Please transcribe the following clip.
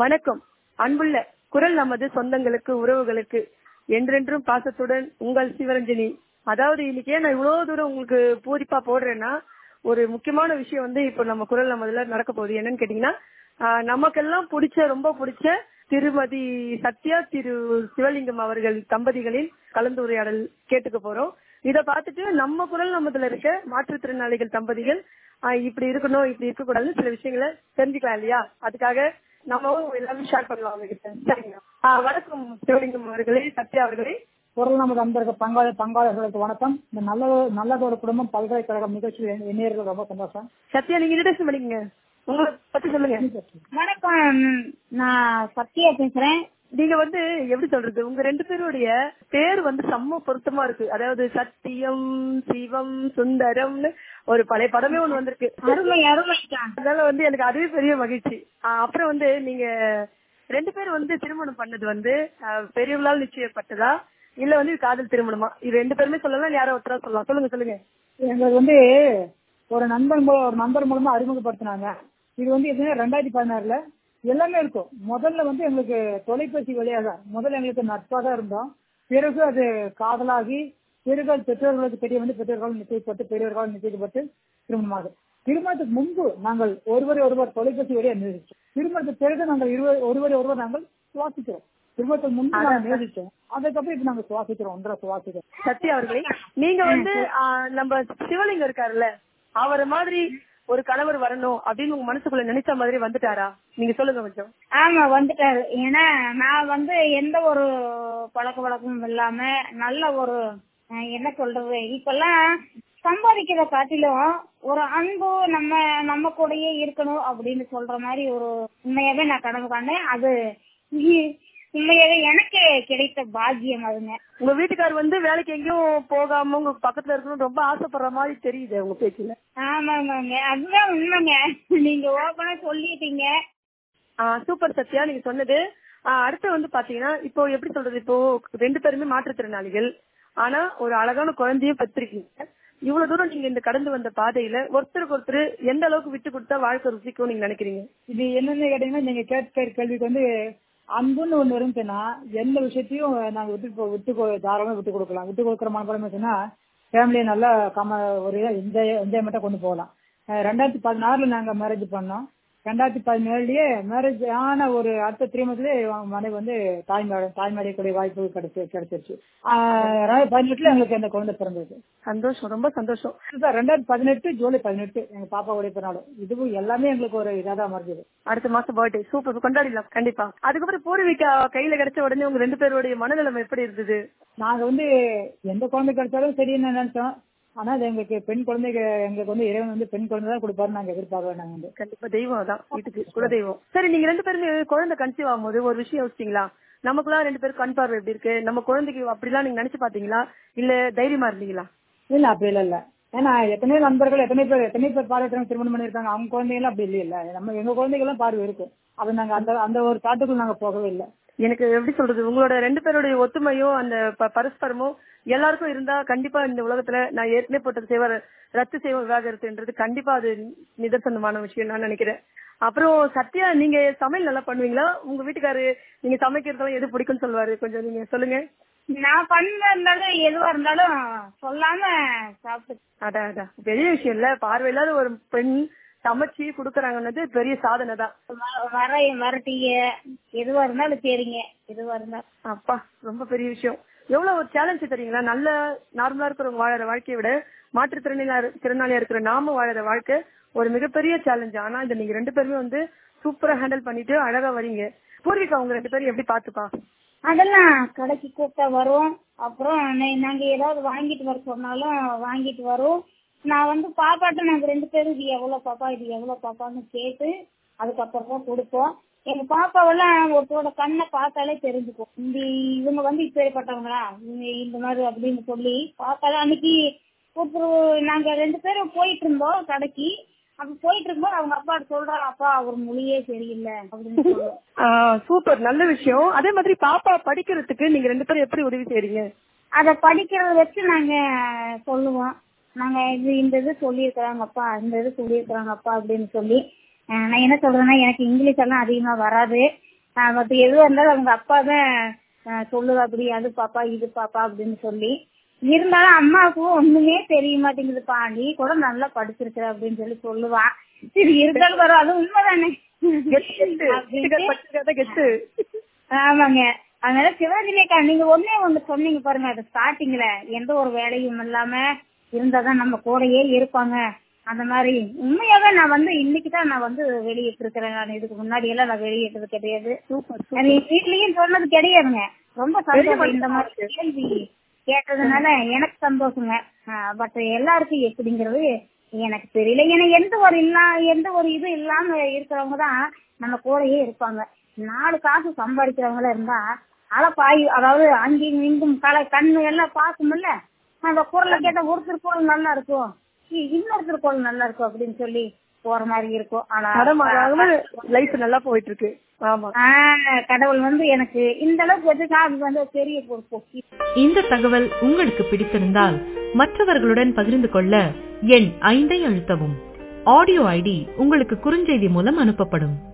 வணக்கம் அன்புள்ள குரல் நமது சொந்தங்களுக்கு உறவுகளுக்கு என்றென்றும் பாசத்துடன் உங்கள் சிவரஞ்சனி அதாவது இன்னைக்கு ஏன் நான் இவ்வளவு தூரம் உங்களுக்கு பூரிப்பா போடுறேன்னா ஒரு முக்கியமான விஷயம் வந்து இப்போ நம்ம குரல் நமதுல நடக்க போகுது என்னன்னு கேட்டீங்கன்னா ஆஹ் நமக்கெல்லாம் பிடிச்ச ரொம்ப பிடிச்ச திருமதி சத்யா திரு சிவலிங்கம் அவர்கள் தம்பதிகளின் கலந்துரையாடல் கேட்டுக்க போறோம் இத பார்த்துட்டு நம்ம குரல் நமதுல இருக்க மாற்றுத்திறனாளிகள் தம்பதிகள் ஆஹ் இப்படி இருக்கணும் இப்படி இருக்க கூடாதுன்னு சில விஷயங்களை தெரிஞ்சுக்கலாம் இல்லையா அதுக்காக நம்மவும் எல்லாமே ஷேர் பண்ணலாம் அவங்க கிட்ட சரிங்களா ஆஹ் வணக்கம் சிவலிங்கம் அவர்களே சத்யா அவர்களே குரல் நமது அன்பருக்கு பங்காளி பங்காளர்களுக்கு வணக்கம் இந்த நல்ல நல்லதோட குடும்பம் பல்கலைக்கழகம் நிகழ்ச்சியில் இணையர்கள் ரொம்ப சந்தோஷம் சத்யா நீங்க இன்ட்ரடக்ஷன் பண்ணிக்கங்க உங்களை பத்தி சொல்லுங்க வணக்கம் நான் சத்யா பேசுறேன் நீங்க வந்து எப்படி சொல்றது உங்க ரெண்டு பேருடைய பேர் வந்து செம்ம பொருத்தமா இருக்கு அதாவது சத்தியம் சிவம் சுந்தரம்னு ஒரு பழைய படமே ஒண்ணு வந்திருக்கு அருமை அருமை அதனால வந்து எனக்கு அதுவே பெரிய மகிழ்ச்சி ஆஹ் அப்புறம் வந்து நீங்க ரெண்டு பேரும் வந்து திருமணம் பண்ணது வந்து ஆஹ் பெரியவங்களால் நிச்சயப்பட்டதா இல்ல வந்து இது காதல் திருமணமா இது ரெண்டு பேருமே சொல்லலாம் யாரோ ஒருத்தரா சொல்லலாம் சொல்லுங்க சொல்லுங்க எங்களுக்கு வந்து ஒரு நண்பன் மூலம் ஒரு நண்பர் மூலமா அறிமுகப்படுத்தினாங்க இது வந்து எப்படின்னா ரெண்டாயிரத்தி பதினாறுல எல்லாமே இருக்கும் முதல்ல வந்து எங்களுக்கு தொலைபேசி வழியாக முதல்ல எங்களுக்கு நட்பா தான் இருந்தோம் பிறகு அது காதலாகி பிறகு அது பெற்றோர்களுக்கு தெரிய வந்து பெற்றோர்கள் நிச்சயிக்கப்பட்டு பெரியவர்கள் நிச்சயிக்கப்பட்டு திருமணமாகும் திருமணத்துக்கு முன்பு நாங்கள் ஒருவரை ஒருவர் தொலைபேசி வழியாக நேசிச்சோம் திருமணத்துக்கு பிறகு நாங்கள் இருவர் ஒருவரை ஒருவர் நாங்கள் சுவாசிக்கிறோம் திருமணத்துக்கு முன்பு நாங்கள் நேசிச்சோம் அதுக்கப்புறம் இப்ப நாங்க சுவாசிக்கிறோம் ஒன்றரை சுவாசிக்கிறோம் சத்யா அவர்களே நீங்க வந்து ஆஹ் நம்ம சிவலிங்கம் இருக்காருல்ல அவரை மாதிரி ஒரு கணவர் வரணும் அப்படின்னு உங்க மனசுக்குள்ள நினைச்ச மாதிரி வந்துட்டாரா நீங்க சொல்லுங்க கொஞ்சம் ஆமா வந்துட்டாரு ஏன்னா நான் வந்து எந்த ஒரு பழக்க வழக்கமும் இல்லாம நல்ல ஒரு அஹ், என்ன சொல்றது இப்பெல்லாம் சம்பாதிக்கிறத காட்டிலும் ஒரு அன்பு நம்ம நம்ம கூடயே இருக்கணும் அப்படின்னு சொல்ற மாதிரி ஒரு உண்மையாவே நான் கனவு காண்டேன் அது இ- உண்மையாவே எனக்கு கிடைத்த பாக்கியம் அதுங்க உங்க வீட்டுக்கார் வந்து வேலைக்கு எங்கேயும் போகாம உங்க பக்கத்துல இருக்கணும் ரொம்ப ஆசைப்படுற மாதிரி தெரியுது உங்க பேச்சுல ஆமாங்க அதுதான் உண்மைங்க நீங்க ஓப்பனா சொல்லிட்டீங்க சூப்பர் சத்யா நீங்க சொன்னது ஆஹ் அடுத்து வந்து பாத்தீங்கன்னா இப்போ எப்படி சொல்றது இப்போ ரெண்டு பேருமே மாற்றுத்திறனாளிகள் ஆனா ஒரு அழகான குழந்தையும் பெற்றிருக்கீங்க இவ்வளவு தூரம் நீங்க இந்த கடந்து வந்த பாதையில ஒருத்தருக்கு ஒருத்தர் எந்த அளவுக்கு விட்டு கொடுத்தா வாழ்க்கை ருசிக்கும் நீங்க நினைக்கிறீங்க இது என்னன்னு கேட்டீங்கன்னா நீங்க கேட்கிற கேள்விக்கு வந்து அன்புன்னு ஒண்ணு இருந்துச்சுன்னா எந்த விஷயத்தையும் நாங்க விட்டு கொ- விட்டு கொ- தாராளமா விட்டு கொடுக்கலாம் விட்டு கொடுக்குற மனப்படம் இருந்துச்சுன்னா ஃபேமிலியை நல்லா கம ஒரு என்ஜாய் என்ஜாய்மெண்ட்டா கொண்டு போகலாம் அஹ் ரெண்டாயிரத்தி பதினாறுல நாங்க மேரேஜ் பண்ணோம் ரெண்டாயிரத்தி பதினேழுலயே மேரேஜ் ஆன ஒரு அடுத்த த்ரீ மந்த்லயே மனைவி வந்து தாய்மாரி தாய்மாரியக்கூடிய வாய்ப்பு கிடைச்சு கிடைச்சிருச்சு ஆஹ் ரெண்டாயிரத்தி பதினெட்டுல எங்களுக்கு அந்த குழந்தை பிறந்தது சந்தோஷம் ரொம்ப சந்தோஷம் இதுதான் ரெண்டாயிரத்தி பதினெட்டு ஜூலை பதினெட்டு எங்க பாப்பாவுடைய பிறநாள் இதுவும் எல்லாமே எங்களுக்கு ஒரு இதாதான் மறைஞ்சது அடுத்த மாசம் பர்த்டே சூப்பர் கொண்டாடிடலாம் கண்டிப்பா அதுக்கப்புறம் பூர்விகா கையில கிடைச்ச உடனே உங்க ரெண்டு பேருடைய மனநிலைமை எப்படி இருந்தது நாங்க வந்து எந்த குழந்தை கிடைச்சாலும் சரின்னு நினைச்சோம் ஆனா அது எங்களுக்கு பெண் குழந்தைக்கு எங்களுக்கு வந்து இறைவன் வந்து பெண் குழந்தை தான் கொடுப்பாரு நாங்க எதிர்பார்க்கல நாங்க வந்து கண்டிப்பா தெய்வம் தான் வீட்டுக்கு குலதெய்வம் சரி நீங்க ரெண்டு பேருமே குழந்தை கன்சீவ் ஆகும்போது ஒரு விஷயம் யோசிச்சீங்களா நமக்குலாம் ரெண்டு பேரும் கண் பார்வை எப்படி இருக்கு நம்ம குழந்தைக்கு அப்படிலாம் நீங்க நினைச்சு பாத்தீங்களா இல்ல தைரியமா இருந்தீங்களா இல்ல அப்படி இல்ல இல்ல ஏன்னா எத்தனையோ நண்பர்கள் எத்தனை பேர் எத்தனை பேர் பார்வை திருமணம் பண்ணிருக்காங்க அவங்க குழந்தைகள் அப்படி இல்ல இல்ல நம்ம எங்க குழந்தைகள் எல்லாம் பார்வை இருக்கு அது நாங்க அந்த அந்த ஒரு தாட்டுக்குள்ள நாங்க போகவே இல்லை எனக்கு எப்படி சொல்றது உங்களோட ரெண்டு பேருடைய ஒத்துமையும் அந்த ப- பரஸ்பரமும் எல்லாருக்கும் இருந்தா கண்டிப்பா இந்த உலகத்துல நான் ஏற்கனவே போட்டது செய்வ ரத்து செய்வ விவாகரத்துன்றது கண்டிப்பா அது நிதர்சனமான விஷயம் நான் நினைக்கிறேன் அப்புறம் சத்யா நீங்க சமையல் நல்லா பண்ணுவீங்களா உங்க வீட்டுக்காரு நீங்க சமைக்கிறதெல்லாம் எது பிடிக்கும்னு சொல்லுவாரு கொஞ்சம் நீங்க சொல்லுங்க நான் பண்ண இருந்தாலும் எதுவா இருந்தாலும் சொல்லாம சாப்பிட்டு அதான் அதான் பெரிய விஷயம் இல்ல பார்வையில்லாத ஒரு பெண் சமைச்சு குடுக்கறாங்கன்னது பெரிய சாதனை தான் வ- வர வரட்டீங்க எதுவா இருந்தாலும் சரிங்க எதுவா இருந்தாலும் அப்பா ரொம்ப பெரிய விஷயம் எவ்வளவு ஒரு சேலஞ்ச் தெரியுங்களா நல்ல நார்மலா இருக்கிறவங்க வாழற வாழ்க்கையை விட மாற்றுத்திறனாளியா இரு- திறனாளியா இருக்கிற நாம வாழற வாழ்க்கை ஒரு மிகப்பெரிய சேலஞ்ச் ஆனா இதை நீங்க ரெண்டு பேருமே வந்து சூப்பரா ஹேண்டில் பண்ணிட்டு அழகா வரீங்க பூர்விகா உங்க ரெண்டு பேரும் எப்படி பாத்துப்பா அதெல்லாம் கடைக்கு கூப்பிட்டா வரும் அப்புறம் நே- நாங்க ஏதாவது வாங்கிட்டு வர சொன்னாலும் வாங்கிட்டு வரும் நான் வந்து பாப்பாட்ட நாங்க ரெண்டு பேரும் இது எவ்வளவு பாப்பா இது எவ்வளவு பாப்பான்னு கேட்டு அதுக்கப்புறம் தான் கொடுப்போம் எங்க பாப்பாவெல்லாம் ஒருத்தரோட கண்ணை பார்த்தாலே தெரிஞ்சுக்கும் இந்த இவங்க வந்து இப்பேற்பட்டவங்களா இவங்க இந்த மாதிரி அப்படின்னு சொல்லி பார்த்தாலே அன்னைக்கு ஒருத்தர் நாங்க ரெண்டு பேரும் போயிட்டு இருந்தோம் கடைக்கு அப்ப போயிட்டு இருக்கும்போது அவங்க அப்பா சொல்றாங்க அப்பா அவர் மொழியே சரியில்லை அப்படின்னு சொல்லுவோம் சூப்பர் நல்ல விஷயம் அதே மாதிரி பாப்பா படிக்கிறதுக்கு நீங்க ரெண்டு பேரும் எப்படி உதவி செய்றீங்க அத படிக்கிறத வச்சு நாங்க சொல்லுவோம் நாங்க இது இந்த இது சொல்லியிருக்கிறாங்கப்பா இந்த இது சொல்லியிருக்கிறாங்கப்பா அப்படின்னு சொல்லி அஹ் நான் என்ன சொல்றேன்னா எனக்கு இங்கிலீஷ் எல்லாம் அதிகமா வராது ஆஹ் மத்த எதுவா இருந்தாலும் அவங்க அப்பா தான் சொல்லுது அப்படி அது பாப்பா இது பாப்பா அப்படின்னு சொல்லி இருந்தாலும் அம்மாவுக்கும் ஒண்ணுமே தெரிய மாட்டேங்குது பாண்டி கூட நல்லா படிச்சிருக்கிற அப்படின்னு சொல்லி சொல்லுவான் சரி இருந்தாலும் வரும் அது உண்மைதானே அப்படின்ட்டு கெட்டு ஆமாங்க அதனால சிவராஜிலேக்கா நீங்க ஒன்னே ஒண்ணு சொன்னீங்க பாருங்க அது ஸ்டார்டிங்ல எந்த ஒரு வேலையும் இல்லாம இருந்தாதான் நம்ம கூடயே இருப்பாங்க அந்த மாதிரி உண்மையாவே நான் வந்து இன்னைக்கு தான் நான் வந்து வெளியிட்டு இருக்கிறேன் நான் இதுக்கு முன்னாடி எல்லாம் நான் வெளியிட்டது கிடையாது அது என் வீட்லயும் சொன்னது கிடையாதுங்க ரொம்ப சந்தோஷம் இந்த மாதிரி கேள்வி கேட்டதுனால எனக்கு சந்தோஷங்க பட் எல்லாருக்கும் எப்படிங்கிறது எனக்கு தெரியல ஏன்னா எந்த ஒரு இல்லா எந்த ஒரு இது இல்லாம இருக்கிறவங்க தான் நம்ம கூடயே இருப்பாங்க நாலு காசு சம்பாதிக்கிறவங்களா இருந்தா அழப்பாய் அதாவது அங்கேயும் இங்கும் கலை கண்ணு எல்லாம் பார்க்கும்ல அந்த குரலை கேட்டா ஒருத்தர் குரல் நல்லா இருக்கும் இ- இன்னொருத்தர் குரல் நல்லா இருக்கும் அப்படின்னு சொல்லி போற மாதிரி இருக்கும் ஆனா லைஃப் நல்லா போயிட்டு இருக்கு ஆமா ஆஹ் கடவுள் வந்து எனக்கு இந்த அளவுக்கு வச்சுக்கா அது வந்து ஒரு பெரிய பொறுப்பு இந்த தகவல் உங்களுக்கு பிடித்திருந்தால் மற்றவர்களுடன் பகிர்ந்து கொள்ள எண் ஐந்தை அழுத்தவும் ஆடியோ ஐடி உங்களுக்கு குறுஞ்செய்தி மூலம் அனுப்பப்படும்